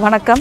வணக்கம்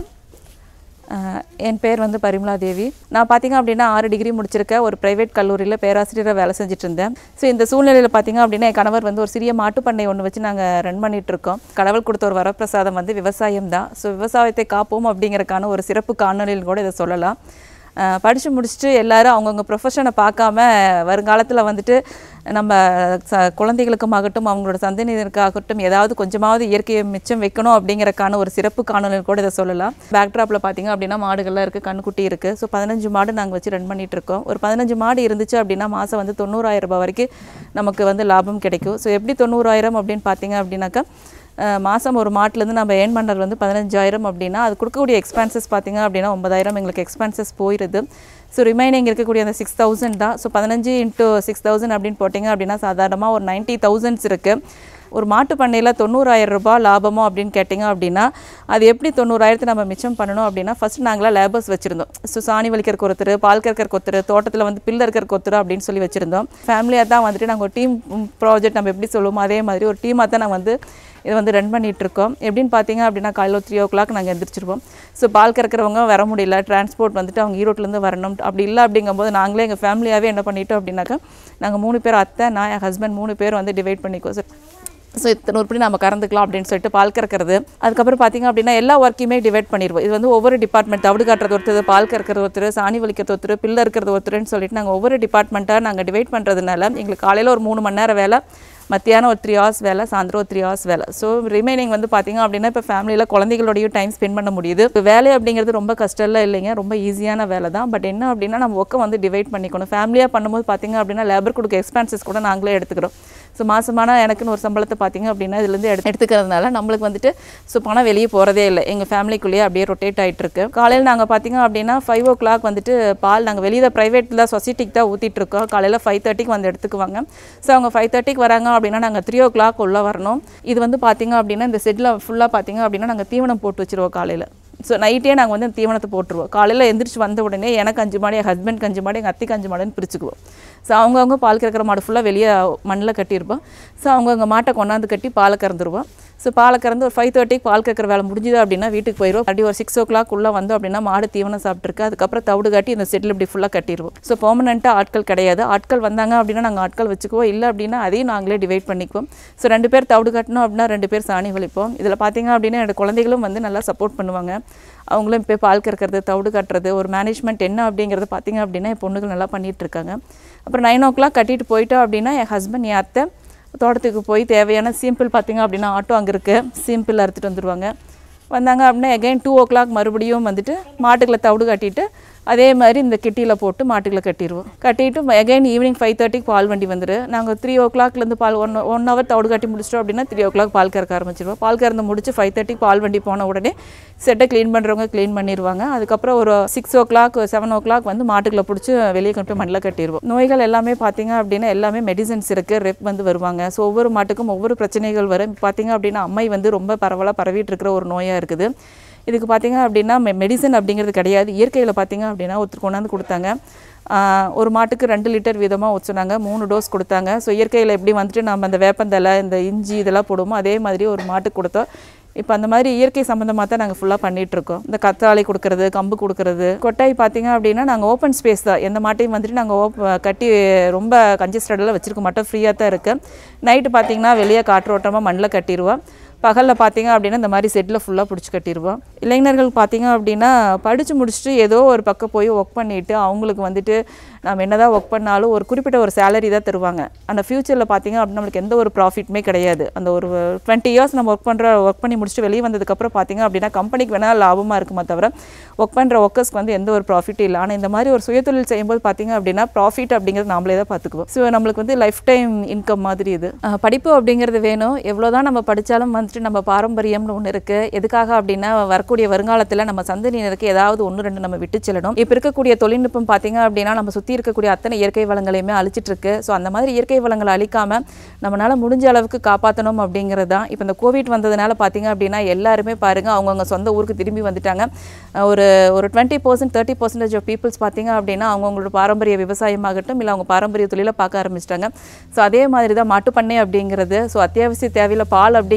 அஹ், என் பேர் வந்து பரிமலா தேவி நான் பார்த்தீங்க அப்படின்னா ஆறு டிகிரி முடிச்சிருக்க ஒரு பிரைவேட் கல்லூரியில் பேராசிரியராக வேலை செஞ்சுட்டு இருந்தேன் ஸோ இந்த சூழ்நிலையில் பார்த்தீங்க அப்படின்னா என் கணவர் வந்து ஒரு சிறிய மாட்டுப்பண்ணை ஒன்று வச்சு நாங்கள் ரன் பண்ணிட்டு இருக்கோம் கடவுள் கொடுத்த ஒரு வரப்பிரசாதம் வந்து விவசாயம் தான் ஸோ விவசாயத்தை காப்போம் அப்படிங்கறதுக்கான ஒரு சிறப்பு காணொலியில் கூட இதை சொல்லலாம் அஹ், படிச்சு முடிச்சுட்டு எல்லாரும் அவங்கவுங்க ப்ரொஃபஷனை பார்க்காம வருங்காலத்தில் வந்துட்டு நம்ம ச குழந்தைகளுக்குமாகட்டும் அவங்களோட சந்ததியினருக்காகட்டும் ஏதாவது கொஞ்சமாவது இயற்கையை மிச்சம் வைக்கணும் அப்படிங்கறக்கான ஒரு சிறப்பு காணொலியில் கூட இதை சொல்லலாம் பேக்ட்ராப்பில் பார்த்தீங்க அப்படின்னா மாடுகள்லாம் இருக்குது கண்ணுக்குட்டி இருக்குது ஸோ பதினஞ்சு மாடு நாங்கள் வச்சு ரன் பண்ணிட்டு இருக்கோம் ஒரு பதினஞ்சு மாடு இருந்துச்சு அப்படின்னா மாதம் வந்து தொண்ணூறாயிரம் ரூபாய் வரைக்கும் நமக்கு வந்து லாபம் கிடைக்கும் ஸோ எப்படி தொண்ணூறாயிரம் அப்படின்னு பார்த்தீங்க அப்படின்னாக்கா அஹ் மாதம் ஒரு மாட்டிலேருந்து நம்ம ஏர்ன் பண்ணுறது வந்து பதினஞ்சாயிரம் அப்படின்னா அது கொடுக்கக்கூடிய எக்ஸ்பென்சஸ் பார்த்தீங்க அப்படின்னா ஒன்பதாயிரம் எங்களுக்கு எக்ஸ்பென்சஸ் போயிடுது ஸோ ரிமைனிங் இருக்கக்கூடிய அந்த சிக்ஸ் தௌசண்ட் தான் ஸோ பதினஞ்சு இன்ட்டு சிக்ஸ் தௌசண்ட் அப்படின்னு போட்டிங்க அப்படின்னா சாதாரணமாக ஒரு நைன்ட்டி தௌசண்ட்ஸ் இருக்குது ஒரு மாட்டு பண்ணையில் தொண்ணூறாயிரம் ரூபாய் லாபமோ அப்படின்னு கேட்டிங்க அப்படின்னா அது எப்படி தொண்ணூறாயிரத்தை நம்ம மிச்சம் பண்ணணும் அப்படின்னா ஃபஸ்ட் நாங்களாம் லேபர்ஸ் வச்சுருந்தோம் ஸோ சாணி வலிக்கிறக்கு ஒருத்தர் பால் கறக்கறக்கு ஒருத்தர் தோட்டத்தில் வந்து பில்லு இருக்கிறக்கு ஒருத்தர் அப்படின்னு சொல்லி வச்சுருந்தோம் ஃபேமிலியாக தான் வந்துட்டு நாங்கள் ஒரு டீம் ப்ராஜெக்ட் நம்ம எப்படி சொல்லுவோமோ அதே மாதிரி ஒரு டீமாக தான் நாங்கள் வந்து இதை வந்து ரன் பண்ணிட்டு இருக்கோம் எப்படின்னு பார்த்தீங்க அப்படின்னா காலையில் த்ரீ ஓ கிளாக் நாங்கள் எந்திரிச்சிருவோம் ஸோ பால் கறக்கிறவங்க வர முடியல டிரான்ஸ்போர்ட் வந்துட்டு அவங்க ஈரோட்லேருந்து வரணும் அப்படி இல்லை அப்படிங்கும்போது நாங்களே எங்கள் ஃபேமிலியாகவே என்ன பண்ணிட்டோம் அப்படின்னாக்கா நாங்கள் மூணு பேர் அத்தை நான் என் ஹஸ்பண்ட் மூணு பேர் வந்து டிவைட் பண்ணிக்கோ சார் ஸோ இத்தனை உருப்படி நம்ம கறந்துக்கலாம் அப்படின்னு சொல்லிட்டு பால் கறக்கிறது அதுக்கப்புறம் பார்த்தீங்க அப்படின்னா எல்லா ஒர்க்கையுமே டிவைட் பண்ணிடுவோம் இது வந்து ஒவ்வொரு டிபார்ட்மெண்ட் தவிடு காட்டுறது ஒருத்தர் பால் கறக்கிறது ஒருத்தர் சாணி வலிக்கிறது ஒருத்தர் பில்லு இருக்கிறது ஒருத்தர்னு சொல்லிட்டு நாங்கள் ஒவ்வொரு டிபார்ட்மெண்ட்டாக நாங்கள் டிவைட் பண்ணுறதுனால எங்களுக்கு காலையில் ஒரு மூணு மணி நேரம் வேலை மத்தியானம் ஒரு த்ரீ ஹவர்ஸ் வேலை சாயந்தரம் ஒரு த்ரீ ஹவர்ஸ் வேலை ஸோ ரிமைனிங் வந்து பார்த்தீங்க அப்படின்னா இப்போ ஃபேமிலியில் குழந்தைகளோடையும் டைம் ஸ்பெண்ட் பண்ண முடியுது இப்போ வேலை அப்படிங்கிறது ரொம்ப கஷ்டம்லாம் இல்லைங்க ரொம்ப ஈஸியான வேலை தான் பட் என்ன அப்படின்னா நம்ம ஒர்க்கை வந்து டிவைட் பண்ணிக்கணும் ஃபேமிலியாக பண்ணும்போது பார்த்தீங்க அப்படின்னா லேபர் கொடுக்க எக்ஸ்பென்சஸ் கூட நாங்களே எடுத்துக்கிறோம் ஸோ மாசமான எனக்குன்னு ஒரு சம்பளத்தை பார்த்தீங்க அப்படின்னா இதுலேருந்து எடுத்து எடுத்துக்கிறதுனால நம்மளுக்கு வந்துட்டு ஸோ பணம் வெளியே போகிறதே இல்லை எங்கள் ஃபேமிலிக்குள்ளேயே அப்படியே ரொட்டேட் ஆகிட்டு இருக்கு காலையில் நாங்கள் பார்த்தீங்க அப்படின்னா ஃபைவ் ஓ கிளாக் வந்துட்டு பால் நாங்கள் வெளியே ப்ரைவேட்டில் தான் சொசைட்டிக்கு தான் ஊற்றிட்டு இருக்கோம் காலையில் ஃபைவ் தேர்ட்டிக்கு வந்து எடுத்துக்குவாங்க ஸோ அவங்க ஃபைவ் தேர்ட்டிக்கு வராங்க அப்படின்னா நாங்கள் த்ரீ ஓ கிளாக் உள்ளே வரணும் இது வந்து பார்த்தீங்க அப்படின்னா இந்த செட்டில் ஃபுல்லாக பார்த்தீங்க அப்படின்னா நாங்கள் தீவனம் போட்டு வச்சிருவோம் காலையில் ஸோ நைட்டே நாங்கள் வந்து அந்த தீவனத்தை போட்டுருவோம் காலையில் எந்திரிச்சு வந்த உடனே எனக்கு அஞ்சு மாடு என் ஹஸ்பண்ட் அஞ்சு மாடு எங்கள் அத்திக்கு அஞ்சு மாடுன்னு பிரிச்சுக்குவோம் ஸோ அவங்கவுங்க பால் கறக்கிற மாடு ஃபுல்லாக வெளியே மண்ணில் கட்டியிருப்போம் ஸோ அவங்கவுங்க மாட்டை கொண்டாந்து கட்டி பாலை கறந்துருவோம் ஸோ பாலை கறந்து ஒரு ஃபைவ் தேர்ட்டிக்கு பால் கறக்கிற வேலை முடிஞ்சுது அப்படின்னா வீட்டுக்கு போயிடுவோம் அப்படி ஒரு சிக்ஸ் ஓ கிளாக் உள்ளே வந்தோம் அப்படின்னா மாடு தீவனம் சாப்பிட்ருக்கு அதுக்கப்புறம் தவிடு காட்டி இந்த செட்டில் இப்படி ஃபுல்லாக கட்டிடுவோம் ஸோ பெர்மனெண்ட்டாக ஆட்கள் கிடையாது ஆட்கள் வந்தாங்க அப்படின்னா நாங்கள் ஆட்கள் வச்சுக்குவோம் இல்லை அப்படின்னா அதையும் நாங்களே டிவைட் பண்ணிக்குவோம் ஸோ ரெண்டு பேர் தவிடு கட்டணும் அப்படின்னா ரெண்டு பேர் சாணி வலிப்போம் இதில் பார்த்தீங்க அப்படின்னா என்னோட குழந்தைகளும் வந்து நல்லா சப்போர்ட் பண்ணுவாங்க அவங்களும் இப்போ பால் கறக்கிறது தவிடு கட்டுறது ஒரு மேனேஜ்மெண்ட் என்ன அப்படிங்கிறது பார்த்தீங்க அப்படின்னா என் பொண்ணுகள் நல்லா பண்ணிட்டு இருக்காங்க அப்புறம் நைன் ஓ கிளாக் கட்டிட்டு போயிட்டோம் அப்படின்னா என் ஹஸ்பண்ட் என் அத்தை தோட்டத்துக்கு போய் தேவையான சிம்பிள் பார்த்தீங்க அப்படின்னா ஆட்டோ அங்கே இருக்குது சிம்பிள் அறுத்துட்டு வந்துடுவாங்க வந்தாங்க அப்படின்னா எகைன் டூ ஓ கிளாக் மறுபடியும் வந்துட்டு மாட்டுக்களை தவிடு கட்டிட்டு அதே மாதிரி இந்த கிட்டியில் போட்டு மாட்டுக்களை கட்டிடுவோம் கட்டிட்டு எகைன் ஈவினிங் ஃபைவ் தேர்ட்டிக்கு பால் வண்டி வந்துரு நாங்கள் த்ரீ ஓ கிளாக்லேருந்து பால் ஒன் ஒன் ஹவர் தவிடு கட்டி முடிச்சிட்டோம் அப்படின்னா த்ரீ ஓ கிளாக் பால் கறக்க ஆரம்பிச்சிருவோம் பால் கறந்து முடிச்சு ஃபைவ் தேர்ட்டிக்கு பால் வண்டி போன உடனே செட்டை க்ளீன் பண்ணுறவங்க க்ளீன் பண்ணிடுவாங்க அதுக்கப்புறம் ஒரு six o'clock seven o'clock வந்து மாட்டுக்களை பிடிச்சி வெளியே கொண்டு போய் மண்ணில் கட்டிடுவோம் நோய்கள் எல்லாமே பார்த்தீங்க அப்படின்னா எல்லாமே மெடிசன்ஸ் இருக்குது ரெப் வந்து வருவாங்க ஸோ ஒவ்வொரு மாட்டுக்கும் ஒவ்வொரு பிரச்சனைகள் வரும் பார்த்தீங்க அப்படின்னா அம்மை வந்து ரொம்ப பரவலாக பரவிட்டு இருக்கிற ஒரு நோயாக இருக்குது இதுக்கு பார்த்தீங்க அப்படின்னா மெ மெடிசன் அப்படிங்கிறது கிடையாது இயற்கையில் பார்த்தீங்க அப்படின்னா ஒருத்தர் கொண்டாந்து கொடுத்தாங்க ஆஹ் ஒரு மாட்டுக்கு ரெண்டு லிட்டர் வீதமாக ஊற்றுனாங்க மூணு டோஸ் கொடுத்தாங்க ஸோ இயற்கையில் எப்படி வந்துட்டு நம்ம அந்த வேப்பந்தலை இந்த இஞ்சி இதெல்லாம் போடுவோமோ அதே மாதிரி ஒரு மாட்டுக்கு கொடுத்தோம் இப்போ அந்த மாதிரி இயற்கை சம்மந்தமாக தான் நாங்கள் ஃபுல்லாக பண்ணிட்டு இருக்கோம் இந்த கத்தாழை கொடுக்கறது கம்பு கொடுக்கறது கொட்டாய் பார்த்தீங்க அப்படின்னா நாங்கள் ஓப்பன் ஸ்பேஸ் தான் எந்த மாட்டையும் வந்துட்டு நாங்கள் ஓப் கட்டி ரொம்ப கன்ஜஸ்டடெல்லாம் வச்சிருக்க மாட்டோம் ஃப்ரீயாக தான் இருக்குது நைட்டு பார்த்தீங்கன்னா வெளியே காற்றோட்டமாக மண்ணில் கட்டிடுவோம் பகலில் பார்த்தீங்க அப்படின்னா இந்த மாதிரி செட்டில் ஃபுல்லாக பிடிச்சி கட்டிடுவோம் இளைஞர்கள் பார்த்தீங்க அப்படின்னா படித்து முடிச்சுட்டு ஏதோ ஒரு பக்கம் போய் ஒர்க் பண்ணிவிட்டு அவங்களுக்கு வந்துட்டு நம்ம என்னதான் ஒர்க் பண்ணாலும் ஒரு குறிப்பிட்ட ஒரு சேலரி தான் தருவாங்க அந்த ஃப்யூச்சரில் பார்த்தீங்க அப்படின்னா நம்மளுக்கு எந்த ஒரு ப்ராஃபிட்டுமே கிடையாது அந்த ஒரு டுவெண்ட்டி இயர்ஸ் நம்ம ஒர்க் பண்ணுற ஒர்க் பண்ணி முடிச்சுட்டு வெளியே வந்ததுக்கப்புறம் பார்த்தீங்க அப்படின்னா கம்பெனிக்கு வேணால் லாபமாக இருக்குமே தவிர ஒர்க் பண்ணுற ஒர்க்கர்ஸ்க்கு வந்து எந்த ஒரு ப்ராஃபிட்டும் இல்லை ஆனால் இந்த மாதிரி ஒரு சுயதொழில் செய்யும்போது பார்த்தீங்க அப்படின்னா ப்ராஃபிட் அப்படிங்கிறது நாமளே தான் பார்த்துக்குவோம் ஸோ நம்மளுக்கு வந்து லைஃப் டைம் இன்கம் மாதிரி இது அஹ் படிப்பு அப்படிங்கிறது வேணும் எவ்வளோதான் நம்ம படித்தாலும் வந்துட்டு நம்ம பாரம்பரியம்னு ஒன்று இருக்குது எதுக்காக அப்படின்னா வரக்கூடிய வருங்காலத்தில் நம்ம சந்ததியினருக்கு ஏதாவது ஒன்று ரெண்டு நம்ம விட்டு செல்லணும் இப்போ இருக்கக்கூடிய தொழில்நுட்பம் பார்த்தீங்க அப்படின்னா நம்ம சுற்றி இருக்கக்கூடிய அத்தனை இயற்கை வளங்களையுமே அழிச்சிட்டு இருக்கு ஸோ அந்த மாதிரி இயற்கை வளங்களை அழிக்காம நம்மளால முடிஞ்ச அளவுக்கு காப்பாற்றணும் அப்படிங்கிறது தான் இப்போ இந்த கோவிட் வந்ததுனால பார்த்தீங்க அப்படின்னா எல்லாருமே பாருங்க அவங்கவுங்க சொந்த ஊருக்கு திரும்பி வந்துட்டாங்க அஹ் ஒரு ஒரு twenty percent thirty percentage of peoples பார்த்தீங்க அப்படின்னா அவங்கவுங்களோட பாரம்பரிய விவசாயமாகட்டும் இல்லை அவங்க பாரம்பரிய தொழிலை பார்க்க ஆரம்பிச்சிட்டாங்க ஸோ அதே மாதிரி தான் மாட்டுப்பண்ணை அப்படிங்கிறது ஸோ அத்தியாவசிய தேவையில் பால் அப்படிங்கிற தேவை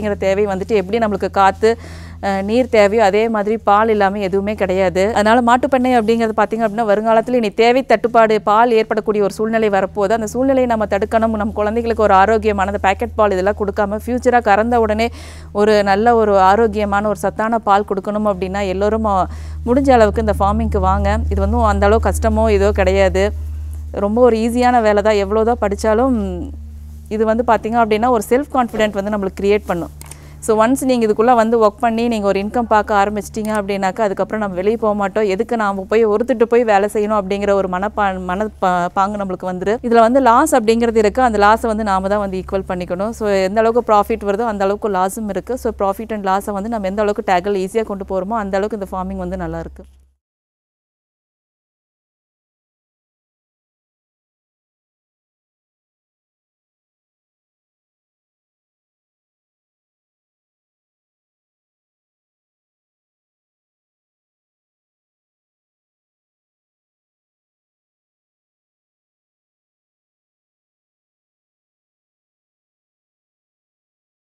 போய் வந்துட்டு எப்படி நம்மளுக்கு காற்று அஹ், நீர் தேவையோ அதே மாதிரி பால் இல்லாமல் எதுவுமே கிடையாது அதனால் மாட்டுப்பண்ணை அப்படிங்கிறது பார்த்திங்க அப்படின்னா வருங்காலத்தில் இனி தேவை தட்டுப்பாடு பால் ஏற்படக்கூடிய ஒரு சூழ்நிலை வரப்போகுது அந்த சூழ்நிலையை நம்ம தடுக்கணும் நம்ம குழந்தைகளுக்கு ஒரு ஆரோக்கியமான அந்த பேக்கெட் பால் இதெல்லாம் கொடுக்காம ஃப்யூச்சராக கறந்த உடனே ஒரு நல்ல ஒரு ஆரோக்கியமான ஒரு சத்தான பால் கொடுக்கணும் அப்படின்னா எல்லோரும் அஹ், முடிஞ்ச அளவுக்கு இந்த ஃபார்மிங்க்கு வாங்க இது வந்து அந்த அளவு கஷ்டமோ இதோ கிடையாது ரொம்ப ஒரு ஈஸியான வேலை தான் எவ்வளோ தான் படித்தாலும் இது வந்து பார்த்திங்க அப்படின்னா ஒரு செல்ஃப் கான்ஃபிடென்ட் வந்து நம்மளுக்கு க்ரியேட் பண்ணும் ஸோ ஒன்ஸ் நீங்கள் இதுக்குள்ளே வந்து ஒர்க் பண்ணி நீங்கள் ஒரு இன்கம் பார்க்க ஆரம்பிச்சிட்டிங்க அப்படின்னாக்கா அதுக்கப்புறம் நம்ம வெளியே போக மாட்டோம் எதுக்கு நாம் போய் ஒருத்திட்டு போய் வேலை செய்யணும் அப்படிங்கிற ஒரு மனப்பா மன பா பாங்கு நம்மளுக்கு வந்துரு இதில் வந்து லாஸ் அப்படிங்கிறது இருக்குது அந்த லாஸை வந்து நாம தான் வந்து ஈக்குவல் பண்ணிக்கணும் ஸோ எந்த அளவுக்கு ப்ராஃபிட் வருதோ அந்த அளவுக்கு லாஸும் இருக்குது ஸோ ப்ராஃபிட் அண்ட் லாஸை வந்து நம்ம எந்த அளவுக்கு டேக்கிள் ஈஸியாக கொண்டு போகிறோமோ அந்த அளவுக்கு இந்த ஃபார்மிங் வந்து நல்லா இருக்குது